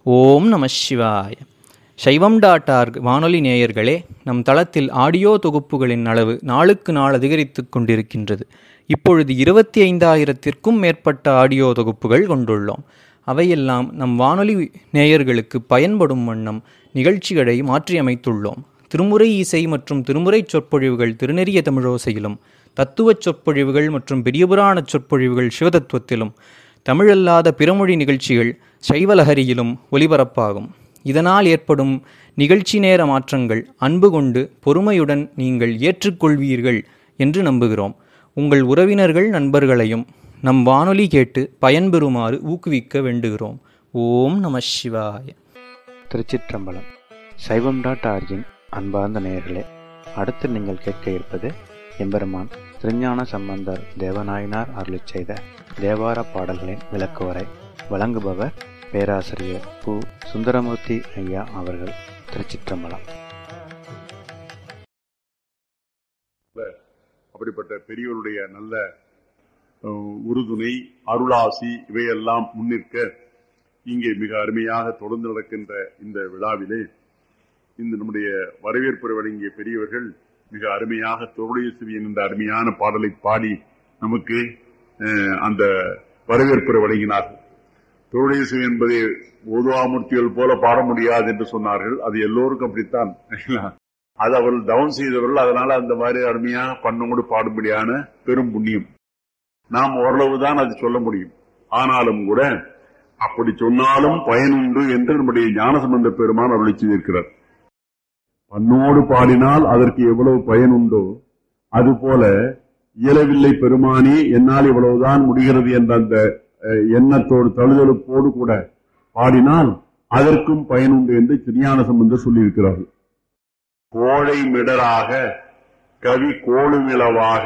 ஓம் நம சிவாய சைவம் டாட் ஆர்க் வானொலி நேயர்களே நம் தளத்தில் ஆடியோ தொகுப்புகளின் அளவு நாளுக்கு நாள் அதிகரித்து கொண்டிருக்கின்றது இப்பொழுது இருபத்தி ஐந்தாயிரத்திற்கும் மேற்பட்ட ஆடியோ தொகுப்புகள் கொண்டுள்ளோம் அவையெல்லாம் நம் வானொலி நேயர்களுக்கு பயன்படும் வண்ணம் நிகழ்ச்சிகளை மாற்றியமைத்துள்ளோம் திருமுறை இசை மற்றும் திருமுறை சொற்பொழிவுகள் திருநெறிய தமிழோசையிலும் தத்துவச் சொற்பொழிவுகள் மற்றும் பெரியபுராண சொற்பொழிவுகள் சிவதத்துவத்திலும் தமிழல்லாத பிறமொழி நிகழ்ச்சிகள் சைவலஹரியிலும் ஒலிபரப்பாகும் இதனால் ஏற்படும் நிகழ்ச்சி நேர மாற்றங்கள் அன்பு கொண்டு பொறுமையுடன் நீங்கள் ஏற்றுக்கொள்வீர்கள் என்று நம்புகிறோம் உங்கள் உறவினர்கள் நண்பர்களையும் நம் வானொலி கேட்டு பயன்பெறுமாறு ஊக்குவிக்க வேண்டுகிறோம் ஓம் நம சிவாய திருச்சிற்றம்பலம் சைவம் டாட் ஆர்ஜின் அன்பார்ந்த நேயர்களே அடுத்து நீங்கள் கேட்க இருப்பது எம்பெருமான் திருஞான சம்பந்தர் தேவநாயனார் அருளிச் செய்த தேவார பாடல்களின் விளக்குவரை வழங்குபவர் பேராசிரியர் பு சுந்தரமூர்த்தி ஐயா அவர்கள் திருச்சிற்றம்பலம் அப்படிப்பட்ட பெரியவருடைய நல்ல அஹ், உறுதுணை அருளாசி இவையெல்லாம் முன்னிற்க இங்கே மிக அருமையாக தொடர்ந்து நடக்கின்ற இந்த விழாவிலே இந்த நம்முடைய வரவேற்புரை வழங்கிய பெரியவர்கள் மிக அருமையாக தொருடைய சிவியன் என்ற அருமையான பாடலை பாடி நமக்கு அஹ், அந்த வரவேற்புரை வழங்கினார்கள் தொருடைய சிவி என்பதை ஓதுவாமூர்த்திகள் போல பாட முடியாது என்று சொன்னார்கள் அது எல்லோருக்கும் அப்படித்தான் அது அவர்கள் டவுன் செய்தவர்கள் அதனால அந்த மாதிரி அருமையாக பண்ணோடு பாடும்படியான பெரும் புண்ணியம் நாம் ஓரளவு தான் அது சொல்ல முடியும் ஆனாலும் கூட அப்படி சொன்னாலும் பயனுண்டு என்று நம்முடைய ஞானசம்பந்த பெருமான் அருளி செய்திருக்கிறார் பண்ணோடு பாடினால் அதற்கு எவ்வளவு பயனுண்டோ அதுபோல இயலவில்லை பெருமானி என்னால் இவ்வளவுதான் முடிகிறது என்ற அந்த அஹ், எண்ணத்தோடு தழுதழுப்போடு கூட பாடினால் அதற்கும் பயனுண்டு என்று திருஞான சம்பந்தர் சொல்லியிருக்கிறார்கள் கோழை மிடராக கவி கோளுமிளவாக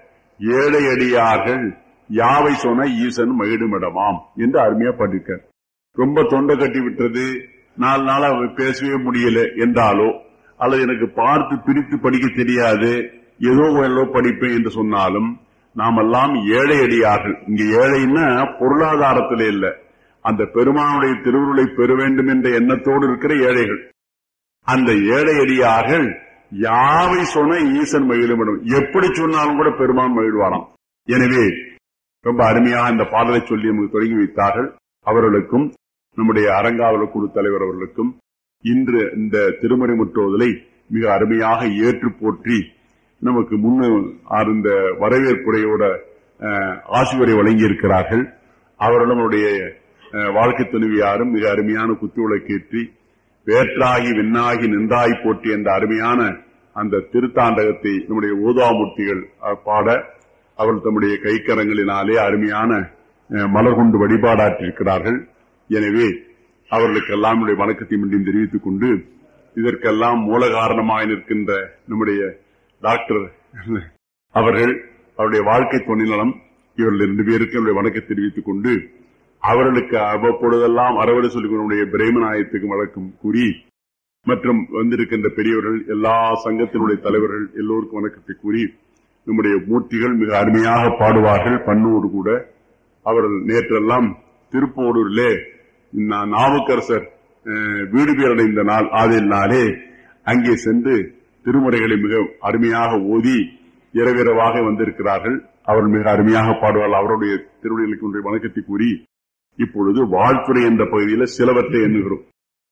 ஏழை அடியார்கள் யாவை சொன்ன ஈசன் மகிடுமிடமாம் என்று அருமையா பாடியிருக்கார் ரொம்ப தொண்டை கட்டி விட்டது நாலு நாளா பேசவே முடியல என்றாலோ அல்லது எனக்கு பார்த்து பிரித்து படிக்க தெரியாது ஏதோ ஏதோ படிப்பேன் என்று சொன்னாலும் நாமெல்லாம் ஏழை அடியார்கள் இங்க ஏழைன்னா பொருளாதாரத்திலே இல்ல அந்த பெருமானுடைய திருவுருளை பெற வேண்டும் என்ற எண்ணத்தோடு இருக்கிற ஏழைகள் அந்த ஏழை அடியார்கள் யாவை சொன்ன ஈசன் மகிழுமிடம் எப்படி சொன்னாலும் கூட பெருமான் மகிழ்வாராம் எனவே ரொம்ப அருமையாக இந்த பாடலை சொல்லி நமக்கு தொடங்கி வைத்தார்கள் அவர்களுக்கும் நம்முடைய அரங்காவலர் குழு தலைவர் அவர்களுக்கும் இன்று இந்த திருமறை முற்றோதலை மிக அருமையாக ஏற்று போற்றி நமக்கு முன்னு இந்த வரவேற்புரையோட அஹ், ஆசிவரை வழங்கி இருக்கிறார்கள் அவர்களும் நம்முடைய அஹ், வாழ்க்கை துணைவியாரும் மிக அருமையான குத்து விளக்கேற்றி வேற்றாகி விண்ணாகி நின்றாய் போற்றி என்ற அருமையான அந்த திருத்தாண்டகத்தை நம்முடைய ஓதாமூர்த்திகள் அஹ், பாட அவர்கள் தம்முடைய கைக்கரங்களினாலே அருமையான அஹ், மலர் கொண்டு வழிபாடாற்றிருக்கிறார்கள் எனவே அவர்களுக்கெல்லாம் நம்முடைய வணக்கத்தை மீண்டும் தெரிவித்துக் கொண்டு இதற்கெல்லாம் மூல காரணமாக நிற்கின்ற நம்முடைய டாக்டர் அவர்கள் அவருடைய வாழ்க்கை தொழில்நலம் இவர்கள் இரண்டு பேருக்கு என்னுடைய வணக்கத்தை தெரிவித்துக் கொண்டு அவர்களுக்கு அவ்வப்பொழுதெல்லாம் அறவடை சொல்லிக் நம்முடைய பிரேமநாயகத்துக்கு வழக்கம் கூறி மற்றும் வந்திருக்கின்ற பெரியவர்கள் எல்லா சங்கத்தினுடைய தலைவர்கள் எல்லோருக்கும் வணக்கத்தை கூறி நம்முடைய மூர்த்திகள் மிக அருமையாக பாடுவார்கள் பண்ணோடு கூட அவர்கள் நேற்றெல்லாம் திருப்போடூரிலே நா- நாவுக்கரசர் அஹ், வீடு பேரடைந்த நாள் ஆதினாலே அங்கே சென்று திருமுறைகளை மிக அருமையாக ஓதி இரவிரவாக வந்திருக்கிறார்கள் அவர்கள் மிக அருமையாக பாடுவார்கள் அவருடைய திருவடிகளுக்கு ஒன்றை வணக்கத்தை கூறி இப்பொழுது வாழ்த்துறை என்ற பகுதியில் சிலவற்றை எண்ணுகிறோம்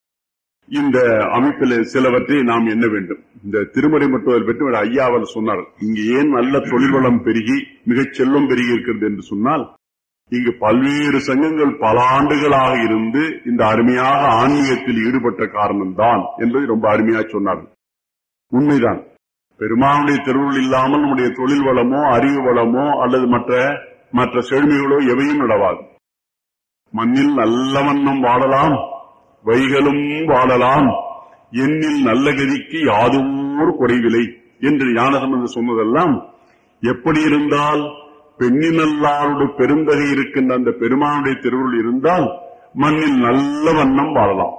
இந்த அமைப்பில் சிலவற்றை நாம் எண்ண வேண்டும் இந்த திருமறை மட்டும் பற்றி ஒரு ஐயா அவர் சொன்னார் இங்கு ஏன் நல்ல தொழில் வளம் பெருகி மிகச் செல்வம் பெருகி இருக்கிறது என்று சொன்னால் இங்கு பல்வேறு சங்கங்கள் பல ஆண்டுகளாக இருந்து இந்த அருமையாக ஆன்மீகத்தில் ஈடுபட்ட காரணம்தான் என்பதை ரொம்ப அருமையாக சொன்னார் உண்மைதான் பெருமானுடைய திருவுள் இல்லாமல் நம்முடைய தொழில் வளமோ அறிவு வளமோ அல்லது மற்ற மற்ற செழுமைகளோ எவையும் நடவாது மண்ணில் நல்ல வண்ணம் வாழலாம் வைகளும் வாழலாம் எண்ணில் நல்ல கதிக்கு யாதோர் குறைவில்லை என்று ஞானசம்பந்தர் சொன்னதெல்லாம் எப்படி இருந்தால் பெண்ணினல்லாருடைய பெருந்தகை இருக்கின்ற அந்த பெருமானுடைய திருவுருள் இருந்தால் மண்ணில் நல்ல வண்ணம் வாழலாம்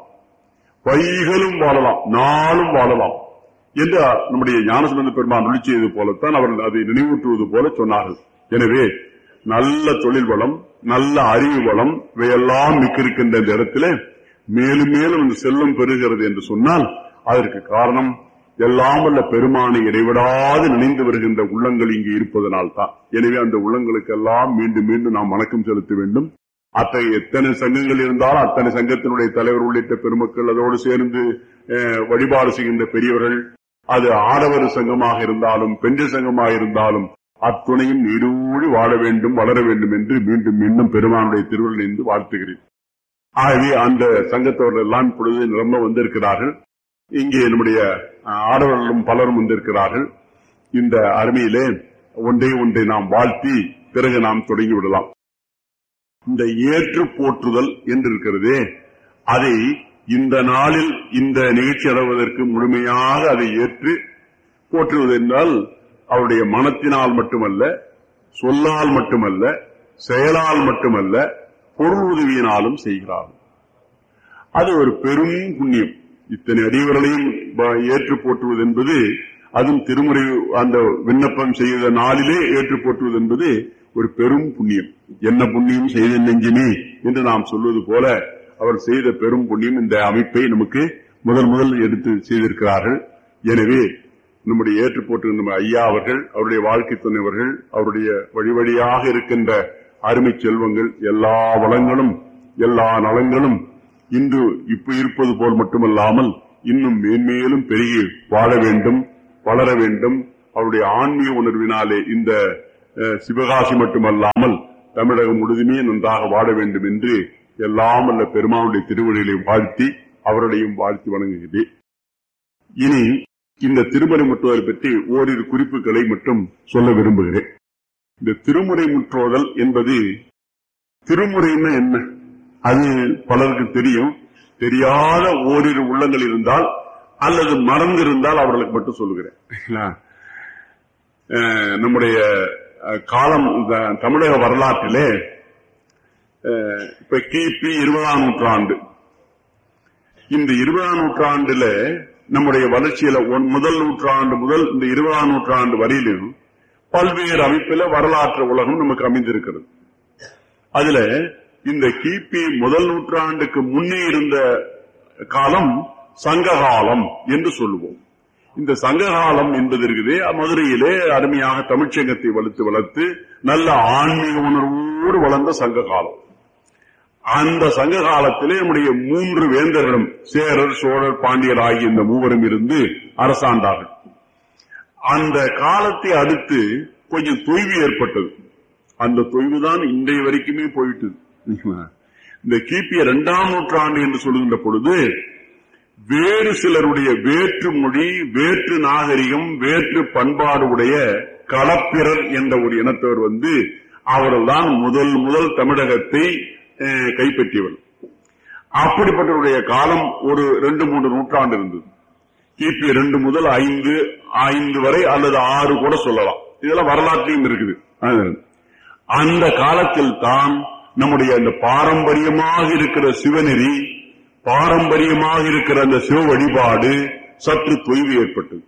வைகளும் வாழலாம் நாளும் வாழலாம் என்று நம்முடைய ஞானசம்பந்த பெருமான் அருளி செய்தது போலத்தான் அவர்கள் அதை நினைவூட்டுவது போல சொன்னார்கள் எனவே நல்ல தொழில் வளம் நல்ல அறிவு வளம் இவையெல்லாம் மிக்க இருக்கின்ற இந்த இடத்துல மேலும் மேலும் இந்த செல்வம் பெறுகிறது என்று சொன்னால் அதற்கு காரணம் எல்லாம் வல்ல பெருமானை இடைவிடாது நினைந்து வருகின்ற உள்ளங்கள் இங்கு இருப்பதனால் தான் எனவே அந்த உள்ளங்களுக்கெல்லாம் மீண்டும் மீண்டும் நாம் வணக்கம் செலுத்த வேண்டும் அத்தகைய எத்தனை சங்கங்கள் இருந்தாலும் அத்தனை சங்கத்தினுடைய தலைவர் உள்ளிட்ட பெருமக்கள் அதோடு சேர்ந்து அஹ், வழிபாடு செய்கின்ற பெரியவர்கள் அது ஆடவர் சங்கமாக இருந்தாலும் பெண்கள் சங்கமாக இருந்தாலும் அத்துணையும் நீடூழி வாழ வேண்டும் வளர வேண்டும் என்று மீண்டும் மீண்டும் பெருமானுடைய திருவள்ளுவர் என்று வாழ்த்துகிறேன் ஆகவே அந்த சங்கத்தவர்கள் எல்லாம் இப்பொழுது நிரம்ப வந்திருக்கிறார்கள் இங்கே நம்முடைய அஹ், ஆடவர்களும் பலரும் வந்திருக்கிறார்கள் இந்த அருமையிலே ஒன்றை ஒன்றை நாம் வாழ்த்தி பிறகு நாம் தொடங்கி விடலாம் இந்த ஏற்று போற்றுதல் என்று இருக்கிறதே அதை இந்த நாளில் இந்த நிகழ்ச்சி நடவதற்கு முழுமையாக அதை ஏற்று போற்றுவது என்றால் அவருடைய மனத்தினால் மட்டுமல்ல சொல்லால் மட்டுமல்ல செயலால் மட்டுமல்ல பொருள் உதவியினாலும் செய்கிறார் அது ஒரு பெரும் புண்ணியம் இத்தனை அடியவர்களையும் ப- ஏற்று போற்றுவது என்பது அதுவும் திருமுறை அந்த விண்ணப்பம் செய்த நாளிலே ஏற்று போற்றுவது என்பது ஒரு பெரும் புண்ணியம் என்ன புண்ணியம் செய்த நெஞ்சுமே என்று நாம் சொல்வது போல அவர் செய்த பெரும் புண்ணியம் இந்த அமைப்பை நமக்கு முதல் முதல் எடுத்து செய்திருக்கிறார்கள் எனவே நம்முடைய ஏற்று போற்றுகின்ற நம்ம ஐயா அவர்கள் அவருடைய வாழ்க்கை துணைவர்கள் அவருடைய வழி வழியாக இருக்கின்ற அருமை செல்வங்கள் எல்லா வளங்களும் எல்லா நலங்களும் இன்று இப்ப இருப்பது போல் மட்டுமல்லாமல் இன்னும் மேன்மேலும் பெருகி வாழ வேண்டும் வளர வேண்டும் அவருடைய ஆன்மீக உணர்வினாலே இந்த அஹ், சிவகாசி மட்டுமல்லாமல் தமிழகம் முழுதுமே நன்றாக வாழ வேண்டும் என்று எல்லாம் அல்ல பெருமானுடைய திருவடிகளையும் வாழ்த்தி அவர்களையும் வாழ்த்தி வணங்குகிறேன் இனி இந்த திருமறை முற்றுவதை பற்றி ஓரிரு குறிப்புகளை மட்டும் சொல்ல விரும்புகிறேன் இந்த திருமுறை முற்றோதல் என்பது திருமுறைன்னா என்ன அது பலருக்கு தெரியும் தெரியாத ஓரிரு உள்ளங்கள் இருந்தால் அல்லது மறந்திருந்தால் அவர்களுக்கு மட்டும் சொல்லுகிறேன் இல்லைங்களா? அஹ், நம்முடைய அஹ், காலம் இந்த தமிழக வரலாற்றிலே அஹ், இப்ப கிபி இருபதாம் நூற்றாண்டு இந்த இருபதாம் நூற்றாண்டுல நம்முடைய வளர்ச்சியில ஒன்- முதல் நூற்றாண்டு முதல் இந்த இருபதாம் நூற்றாண்டு வரையிலும் பல்வேறு அமைப்பில வரலாற்று உலகம் நமக்கு அமைந்திருக்கிறது அதுல இந்த கிபி முதல் நூற்றாண்டுக்கு முன்னே இருந்த காலம் சங்ககாலம் என்று சொல்லுவோம் இந்த சங்ககாலம் என்பது இருக்குது மதுரையிலே அருமையாக தமிழ்ச்சங்கத்தை வளர்த்து வளர்த்து நல்ல ஆன்மீக உணர்வோடு வளர்ந்த சங்க காலம் அந்த சங்க காலத்திலே நம்முடைய மூன்று வேந்தர்களும் சேரர் சோழர் பாண்டியர் ஆகிய இந்த மூவரும் இருந்து அரசாண்டார்கள் அந்த காலத்தை அடுத்து கொஞ்சம் தொய்வு ஏற்பட்டது அந்த தொய்வு தான் இன்றைய வரைக்குமே போயிட்டது இந்த கிபி இரண்டாம் நூற்றாண்டு என்று சொல்லுகின்ற பொழுது வேறு சிலருடைய வேற்று மொழி வேற்று நாகரிகம் வேற்று பண்பாடு உடைய களப்பிரர் என்ற ஒரு இனத்தவர் வந்து அவர்கள்தான் முதல் முதல் தமிழகத்தை அஹ், கைப்பற்றியவர் அப்படிப்பட்டவருடைய காலம் ஒரு ரெண்டு மூன்று நூற்றாண்டு இருந்தது கிபி ரெண்டு முதல் ஐந்து ஐந்து வரை அல்லது ஆறு கூட சொல்லலாம் இதெல்லாம் வரலாற்றையும் இருக்குது அது. அந்த காலத்தில் தான் நம்முடைய அந்த பாரம்பரியமாக இருக்கிற சிவநெறி பாரம்பரியமாக இருக்கிற அந்த சிவ வழிபாடு சற்று தொய்வு ஏற்பட்டது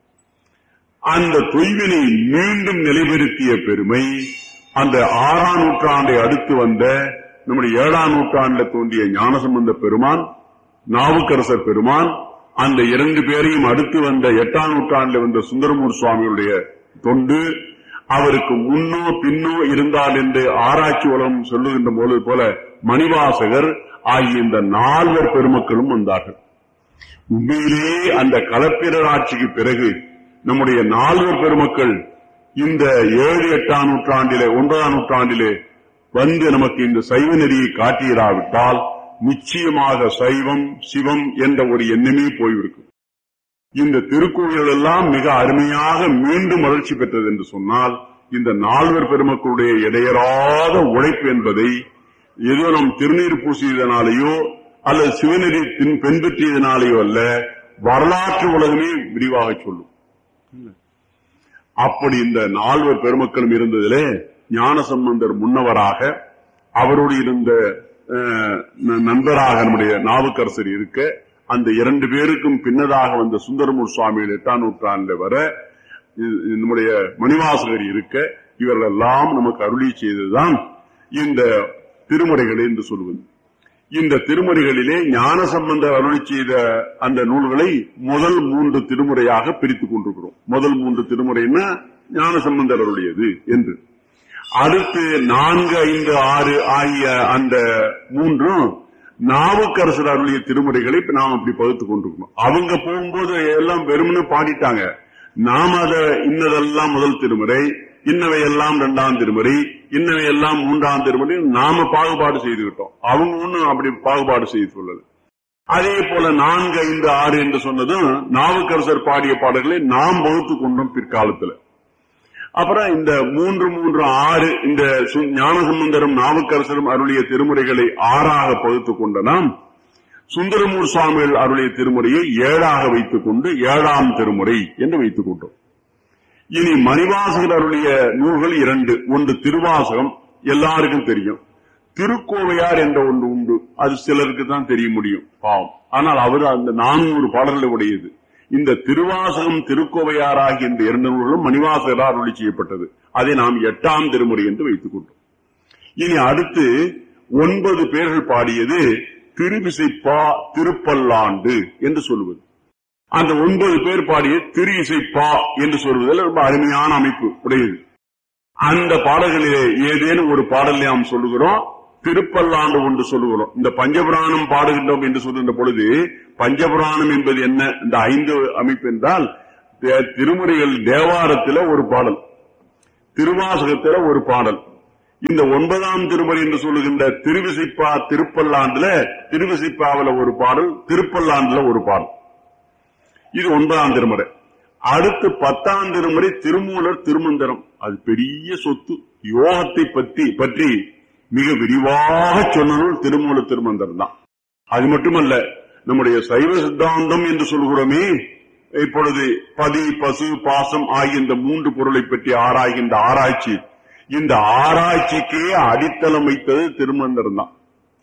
அந்த தொய்வினை மீண்டும் நிலைபெறுத்திய பெருமை அந்த ஆறாம் நூற்றாண்டை அடுத்து வந்த நம்முடைய ஏழாம் நூற்றாண்டில் தோன்றிய ஞானசம்பந்த பெருமான் நாவுக்கரசர் பெருமான் அந்த இரண்டு பேரையும் அடுத்து வந்த எட்டாம் நூற்றாண்டில் வந்த சுந்தரமூர் சுவாமியுடைய தொண்டு அவருக்கு முன்னோ பின்னோ இருந்தால் என்று ஆராய்ச்சி உலகம் சொல்லுகின்ற போது போல மணிவாசகர் ஆகிய இந்த நால்வர் பெருமக்களும் வந்தார்கள் உண்மையிலேயே அந்த களப்பிரர் ஆட்சிக்கு பிறகு நம்முடைய நால்வர் பெருமக்கள் இந்த ஏழு எட்டாம் நூற்றாண்டிலே ஒன்பதாம் நூற்றாண்டிலே வந்து நமக்கு இந்த சைவ நெறியை காட்டியிராவிட்டால் நிச்சயமாக சைவம் சிவம் என்ற ஒரு எண்ணமே போயிருக்கும் இந்த திருக்கோயில்கள் எல்லாம் மிக அருமையாக மீண்டும் வளர்ச்சி பெற்றது என்று சொன்னால் இந்த நால்வர் பெருமக்களுடைய இடையறாத உழைப்பு என்பதை ஏதோ நம் திருநீர் பூசியதனாலேயோ அல்லது சிவநெறி பின் பின்பற்றியதனாலேயோ அல்ல வரலாற்று உலகமே விரிவாக சொல்லும் அப்படி இந்த நால்வர் பெருமக்களும் இருந்ததிலே ஞானசம்பந்தர் முன்னவராக அவரோடு இருந்த அஹ், ந- நண்பராக நம்முடைய நாவுக்கரசர் இருக்க அந்த இரண்டு பேருக்கும் பின்னதாக வந்த சுந்தரமூர் சுவாமிகள் எட்டாம் நூற்றாண்டு வர இ- நம்முடைய மணிவாசகர் இருக்க இவர்கள் எல்லாம் நமக்கு அருளி செய்ததுதான் இந்த திருமுறைகள் என்று சொல்வது இந்த திருமுறைகளிலே ஞான சம்பந்தர் அருளி செய்த அந்த நூல்களை முதல் மூன்று திருமுறையாக பிரித்துக் கொண்டிருக்கிறோம் முதல் மூன்று திருமுறைன்னா ஞான சம்பந்தர் அருளியது என்று அடுத்து நான்கு ஐந்து ஆறு ஆகிய அந்த மூன்றும் நாவுக்கரசர் அருளிய திருமுறைகளை இப்ப நாம் அப்படி பகுத்துக் கொண்டிருக்கணும் அவங்க போகும்போது எல்லாம் வெறுமனே பாடிட்டாங்க நாம் அத இன்னதெல்லாம் முதல் திருமுறை இன்னவை எல்லாம் இரண்டாம் திருமுறை இன்னவை எல்லாம் மூன்றாம் திருமுறை நாம பாகுபாடு செய்துவிட்டோம் அவங்க ஒண்ணும் அப்படி பாகுபாடு செய்து சொல்லல அதே போல நான்கு ஐந்து ஆறு என்று சொன்னதும் நாவுக்கரசர் பாடிய பாடல்களை நாம் வகுத்து கொண்டோம் பிற்காலத்துல அப்புறம் இந்த மூன்று மூன்று ஆறு இந்த சு- ஞானசம்பந்தரும் நாவுக்கரசரும் அருளிய திருமுறைகளை ஆறாக பகுத்துக் கொண்ட நாம் சுந்தரமூர் சுவாமிகள் அருளிய திருமுறையை ஏழாக வைத்துக் கொண்டு ஏழாம் திருமுறை என்று வைத்துக் கொண்டோம் இனி மணிவாசகர் அருளிய நூல்கள் இரண்டு ஒன்று திருவாசகம் எல்லாருக்கும் தெரியும் திருக்கோவையார் என்ற ஒன்று உண்டு அது சிலருக்கு தான் தெரிய முடியும் பாவம் ஆனால் அவர் அந்த நானூறு பாடல்களை உடையது இந்த திருவாசகம் திருக்கோவையார் ஆகிய இந்த இரண்டு நூல்களும் மணிவாசகரால் அருளி செய்யப்பட்டது அதை நாம் எட்டாம் திருமுறை என்று வைத்துக் கொண்டோம் இனி அடுத்து ஒன்பது பேர்கள் பாடியது திருவிசைப்பா திருப்பல்லாண்டு என்று சொல்லுவது அந்த ஒன்பது பேர் பாடிய திரு இசைப்பா என்று சொல்வதில் ரொம்ப அருமையான அமைப்பு உடையது அந்த பாடல்களிலே ஏதேனும் ஒரு பாடலை நாம் சொல்லுகிறோம் திருப்பல்லாண்டு ஒன்று சொல்லுகிறோம் இந்த பஞ்சபுராணம் பாடுகின்றோம் என்று சொல்கின்ற பொழுது பஞ்சபுராணம் என்பது என்ன இந்த ஐந்து அமைப்பு என்றால் தே- திருமுறைகள் தேவாரத்தில ஒரு பாடல் திருவாசகத்தில ஒரு பாடல் இந்த ஒன்பதாம் திருமுறை என்று சொல்லுகின்ற திருவிசிப்பா திருப்பல்லாண்டுல திருவிசிப்பாவில ஒரு பாடல் திருப்பல்லாண்டுல ஒரு பாடல் இது ஒன்பதாம் திருமுறை அடுத்து பத்தாம் திருமுறை திருமூலர் திருமந்திரம் அது பெரிய சொத்து யோகத்தை பற்றி பற்றி மிக விரிவாக சொன்ன நூல் திருமூலர் திருமந்திரம் தான் அது மட்டுமல்ல நம்முடைய சைவ சித்தாந்தம் என்று சொல்கிறோமே இப்பொழுது பதி பசு பாசம் ஆகிய இந்த மூன்று பொருளை பற்றி ஆராய்கின்ற ஆராய்ச்சி இந்த ஆராய்ச்சிக்கே அடித்தளம் வைத்தது திருமந்திரம் தான்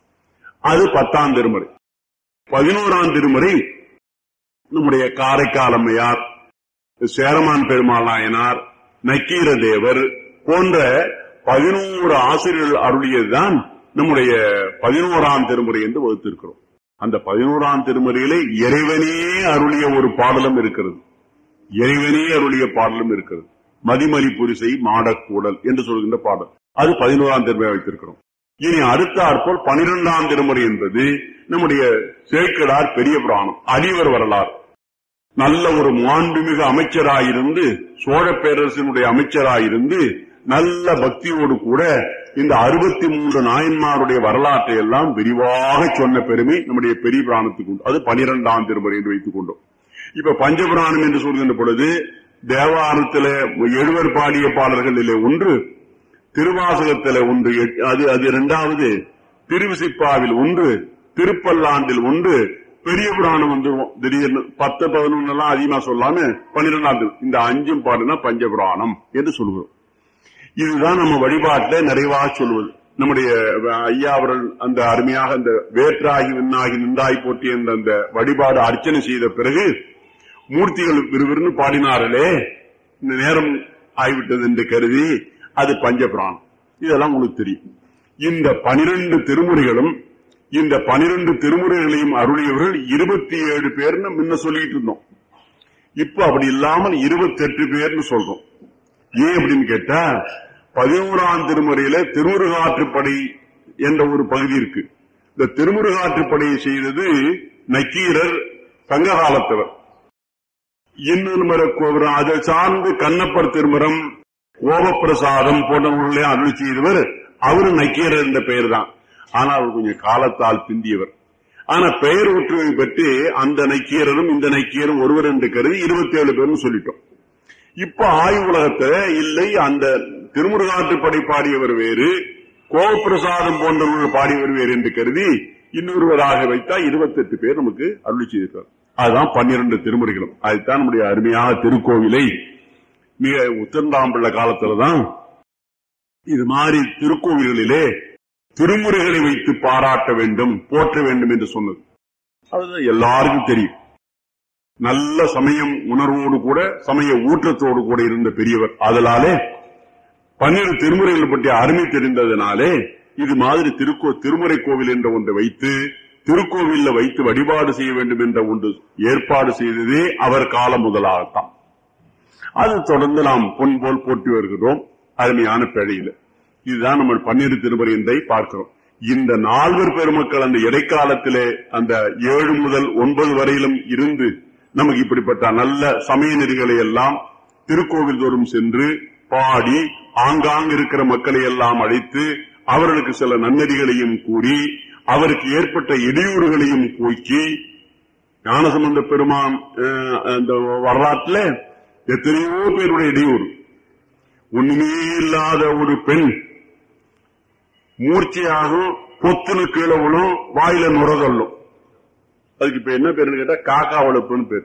அது பத்தாம் திருமுறை பதினோராம் திருமுறை நம்முடைய காரைக்கால் அம்மையார் சேரமான் பெருமாள் நாயனார் நக்கீர தேவர் போன்ற பதினோரு ஆசிரியர்கள் அருளியதுதான் நம்முடைய பதினோராம் திருமுறை என்று வகுத்திருக்கிறோம் அந்த பதினோராம் திருமுறையிலே இறைவனே அருளிய ஒரு பாடலும் இருக்கிறது இறைவனே அருளிய பாடலும் இருக்கிறது மதிமலி புரிசை மாடக்கூடல் என்று சொல்கின்ற பாடல் அது பதினோராம் திருமுறை வைத்திருக்கிறோம் இனி அடுத்தாற்போல் பனிரெண்டாம் திருமுறை என்பது நம்முடைய சேக்கடார் பெரிய புராணம் அடிவர் வரலாறு நல்ல ஒரு மாண்புமிகு அமைச்சராயிருந்து சோழ பேரரசினுடைய அமைச்சராயிருந்து நல்ல பக்தியோடு கூட இந்த அறுபத்தி மூன்று நாயன்மாருடைய வரலாற்றை எல்லாம் விரிவாக சொன்ன பெருமை நம்முடைய பெரிய புராணத்துக்கு உண்டு அது பனிரெண்டாம் திருமுறை என்று வைத்துக் கொண்டோம் இப்ப பஞ்சபுராணம் என்று சொல்கின்ற பொழுது தேவாரத்தில எழுவர் பாடிய பாடல்களிலே ஒன்று திருவாசகத்தில ஒன்று எட்- அது அது இரண்டாவது திருவிசிப்பாவில் ஒன்று திருப்பல்லாண்டில் ஒன்று பெரிய புராணம் வந்துருவோம் திடீர்னு பத்து பதினொன்னு எல்லாம் அதிகமா சொல்லாம பன்னிரெண்டாம் இந்த அஞ்சும் பாடுனா பஞ்சபுராணம் என்று சொல்லுகிறோம் இதுதான் நம்ம வழிபாட்டில் நிறைவாக சொல்வது நம்முடைய ஐயா அவர்கள் அந்த அருமையாக அந்த வேற்றாகி விண்ணாகி நின்றாய் போற்றி என்ற அந்த வழிபாடு அர்ச்சனை செய்த பிறகு மூர்த்திகள் விறுவிறுன்னு பாடினார்களே இந்த நேரம் ஆகிவிட்டது என்று கருதி அது பஞ்சபுராணம் இதெல்லாம் உங்களுக்கு தெரியும் இந்த பனிரெண்டு திருமுறைகளும் இந்த பனிரெண்டு திருமுறைகளையும் அருளியவர்கள் இருபத்தி ஏழு பேர்னு முன்ன சொல்லிட்டு இருந்தோம் இப்ப அப்படி இல்லாமல் இருபத்தி எட்டு பேர்னு சொல்றோம் ஏன் அப்படின்னு கேட்டா பதினோராம் திருமுறையில திருமுருகாற்றுப்படை என்ற ஒரு பகுதி இருக்கு இந்த திருமுருகாற்றுப்படையை செய்தது நக்கீரர் சங்க காலத்தவர் இன்னொரு முறை கோபுரம் அதை சார்ந்து கண்ணப்பர் திருமரம் கோபப்பிரசாதம் போன்ற நூல்களை அருள் செய்தவர் அவரு நக்கீரர் என்ற பெயர் தான் ஆனால் அவர் கொஞ்சம் காலத்தால் பிந்தியவர் ஆனா பெயர் ஒற்றுமை பற்றி அந்த நக்கீரரும் இந்த நக்கீரும் ஒருவர் என்று கருதி இருபத்தி ஏழு பேர்னு சொல்லிட்டோம் இப்ப ஆய்வு உலகத்துல இல்லை அந்த திருமுருகாற்றுப்படை பாடியவர் வேறு கோபிரசாதம் போன்றவர்கள் பாடியவர் வேறு என்று கருதி இன்னொருவராக வைத்தா இருபத்தெட்டு பேர் நமக்கு அருளி செய்திருக்கார் அதுதான் பன்னிரண்டு திருமுறைகளும் அதுதான் நம்முடைய அருமையான திருக்கோவிலை மிக உத்தரந்தாம்பிள்ள காலத்துலதான் இது மாதிரி திருக்கோவில்களிலே திருமுறைகளை வைத்து பாராட்ட வேண்டும் போற்ற வேண்டும் என்று சொன்னது அதுதான் எல்லாருக்கும் தெரியும் நல்ல சமயம் உணர்வோடு கூட சமய ஊற்றத்தோடு கூட இருந்த பெரியவர் அதனாலே பன்னிரு திருமுறைகள் பற்றிய அருமை தெரிந்ததினாலே இது மாதிரி திருக்கோ திருமுறை கோவில் என்ற ஒன்றை வைத்து திருக்கோவில்ல வைத்து வழிபாடு செய்ய வேண்டும் என்ற ஒன்று ஏற்பாடு செய்ததே அவர் காலம் முதலாகத்தான் அது தொடர்ந்து நாம் பொன் போல் போட்டி வருகிறோம் அருமையான பிழையில இதுதான் நம்ம பன்னிரு திருமுறை என்பதை பார்க்கிறோம் இந்த நால்வர் பெருமக்கள் அந்த இடைக்காலத்திலே அந்த ஏழு முதல் ஒன்பது வரையிலும் இருந்து நமக்கு இப்படிப்பட்ட நல்ல சமய நெறிகளை எல்லாம் திருக்கோவில் தோறும் சென்று பாடி ஆங்காங்கு இருக்கிற மக்களை எல்லாம் அழைத்து அவர்களுக்கு சில நன்னெறிகளையும் கூறி அவருக்கு ஏற்பட்ட இடையூறுகளையும் போக்கி ஞானசம்பந்த பெருமான் அஹ், அந்த வரலாற்றுல எத்தனையோ பேருடைய இடையூறு ஒண்ணுமே இல்லாத ஒரு பெண் மூர்ச்சையாகும் பொத்துன்னு கீழே விழும் வாயில நுரதள்ளும் அதுக்கு இப்ப என்ன பேருன்னு கேட்டா காக்கா வளர்ப்புன்னு பேர்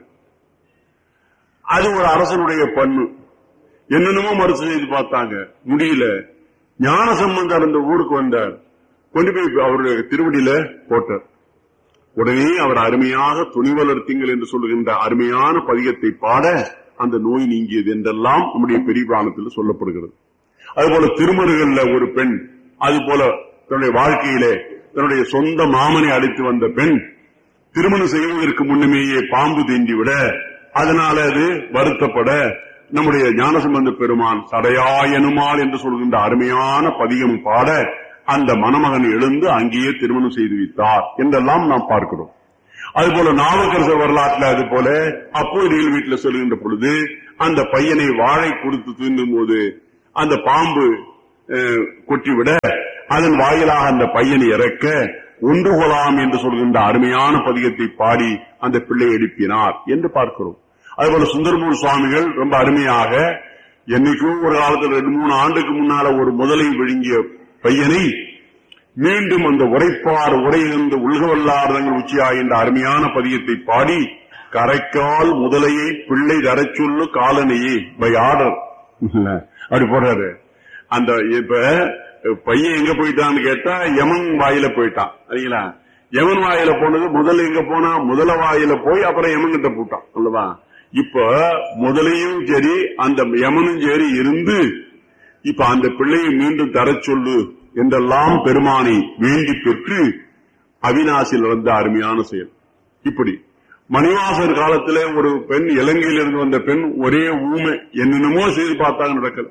அது ஒரு அரசனுடைய பண்பு என்னென்னமோ மறுசு செய்து பார்த்தாங்க முடியல ஞான சம்பந்தர் அந்த ஊருக்கு வந்தார் கொண்டு போய் அவருடைய திருவடியில போட்டார் உடனே அவர் அருமையாக துணி வளர்த்தீங்கள் என்று சொல்லுகின்ற அருமையான பதிகத்தை பாட அந்த நோய் நீங்கியது என்றெல்லாம் நம்முடைய பெரிய புராணத்தில் சொல்லப்படுகிறது அதுபோல திருமருகல்ல ஒரு பெண் அது போல தன்னுடைய வாழ்க்கையிலே தன்னுடைய சொந்த மாமனை அழைத்து வந்த பெண் திருமணம் செய்வதற்கு முன்னமேயே பாம்பு தீண்டி விட அதனால அது வருத்தப்பட நம்முடைய ஞானசம்பந்த பெருமான் சடையாயனுமால் என்று சொல்கின்ற அருமையான பதிகம் பாட அந்த மணமகன் எழுந்து அங்கேயே திருமணம் செய்து வைத்தார் என்றெல்லாம் நாம் பார்க்கிறோம் அதுபோல நாவுக்கரசர் வரலாற்றுல அது போல அப்போதையில் வீட்டுல சொல்லுகின்ற பொழுது அந்த பையனை வாழை கொடுத்து தூண்டும் போது அந்த பாம்பு அஹ், கொட்டிவிட அதன் வாயிலாக அந்த பையனை இறக்க ஒன்று கொலாம் என்று சொல்கின்ற அருமையான பதிகத்தை பாடி அந்த பிள்ளை எழுப்பினார் என்று பார்க்கிறோம் அதுபோல சுந்தரமூர் சுவாமிகள் ரொம்ப அருமையாக என்னைக்கும் ஒரு காலத்தில் ரெண்டு மூணு ஆண்டுக்கு முன்னால ஒரு முதலை விழுங்கிய பையனை மீண்டும் அந்த உரைப்பார் உரைகின்ற உள்கவல்லாரதங்கள் உச்சியா என்ற அருமையான பதியத்தை பாடி கரைக்கால் முதலையை பிள்ளை தரச் சொல்லு காலனையே பை ஆர்டர் அப்படி போடுறாரு அந்த இப்ப பையன் எங்க போயிட்டான்னு கேட்டா யமன் வாயில போயிட்டான் சரிங்களா யமன் வாயில போனது முதல்ல எங்க போனா முதல வாயில போய் அப்புறம் யமன் கிட்ட போட்டான் அல்லவா இப்ப முதலையும் சரி அந்த யமனும் சரி இருந்து இப்ப அந்த பிள்ளையை மீண்டும் தரச் சொல்லு என்றெல்லாம் பெருமானை வேண்டி பெற்று அவிநாசில் நடந்த அருமையான செயல் இப்படி மணிவாசர் காலத்திலே ஒரு பெண் இலங்கையிலிருந்து வந்த பெண் ஒரே ஊமை என்னென்னமோ செய்து பார்த்தாங்க நடக்கல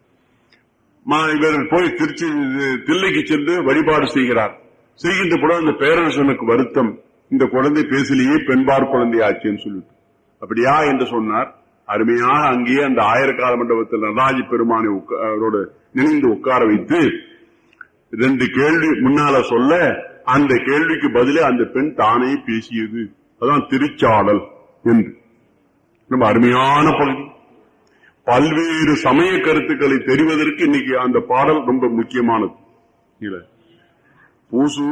மா- இவர் போய் திருச்சி இது, தில்லைக்கு சென்று வழிபாடு செய்கிறார் செய்கின்ற பொழுது அந்த பேரரசனுக்கு வருத்தம் இந்த குழந்தை பேசலையே பெண்பார் குழந்தை ஆச்சுன்னு சொல்லிட்டு அப்படியா என்று சொன்னார் அருமையாக அங்கேயே அந்த ஆயிரக்கால மண்டபத்தில் நடராஜ பெருமானை உட்கா- அவரோடு நினைந்து உட்கார வைத்து ரெண்டு கேள்வி முன்னால சொல்ல அந்த கேள்விக்கு பதிலே அந்த பெண் தானே பேசியது அதான் திருச்சாடல் என்று ரொம்ப அருமையான பகுதி பல்வேறு சமய கருத்துக்களை தெரிவதற்கு இன்னைக்கு அந்த பாடல் ரொம்ப முக்கியமானது இல்ல பூசு